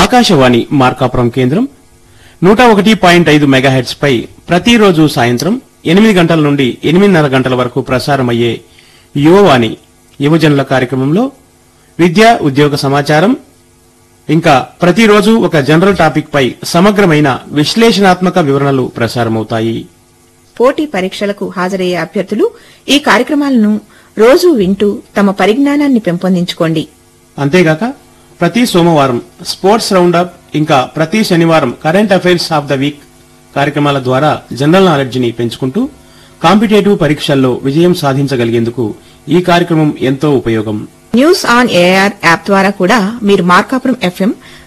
ఆకాశవాణి మార్కాపురం కేంద్రం నూట ఒకటి పాయింట్ ఐదు మెగాహెట్స్ పై ప్రతిరోజు సాయంత్రం ఎనిమిది గంటల నుండి ఎనిమిదిన్నర గంటల వరకు ప్రసారమయ్యే యువవాణి యువజనుల కార్యక్రమంలో విద్యా ఉద్యోగ సమాచారం ఇంకా ప్రతిరోజు ఒక జనరల్ టాపిక్ పై సమగ్రమైన విశ్లేషణాత్మక వివరణలు ప్రసారమవుతాయి పోటీ పరీక్షలకు హాజరయ్యే అభ్యర్థులు ఈ కార్యక్రమాలను రోజూ వింటూ తమ పరిజ్ఞానాన్ని పెంపొందించుకోండి అంతేగాక ప్రతి సోమవారం స్పోర్ట్స్ రౌండప్ ఇంకా ప్రతి శనివారం current affairs of the week కార్యక్రమాల ద్వారా జనరల్ నాలెడ్జ్ ని పెంచుకుంటూ కాంపిటేటివ్ పరీక్షల్లో విజయం సాధించగలిగేందుకు ఈ కార్యక్రమం ఎంతో ఉపయోగం న్యూస్ ఆన్ ఏఆర్ యాప్ ద్వారా కూడా మీరు మార్కాపురం ఎఫ్ఎం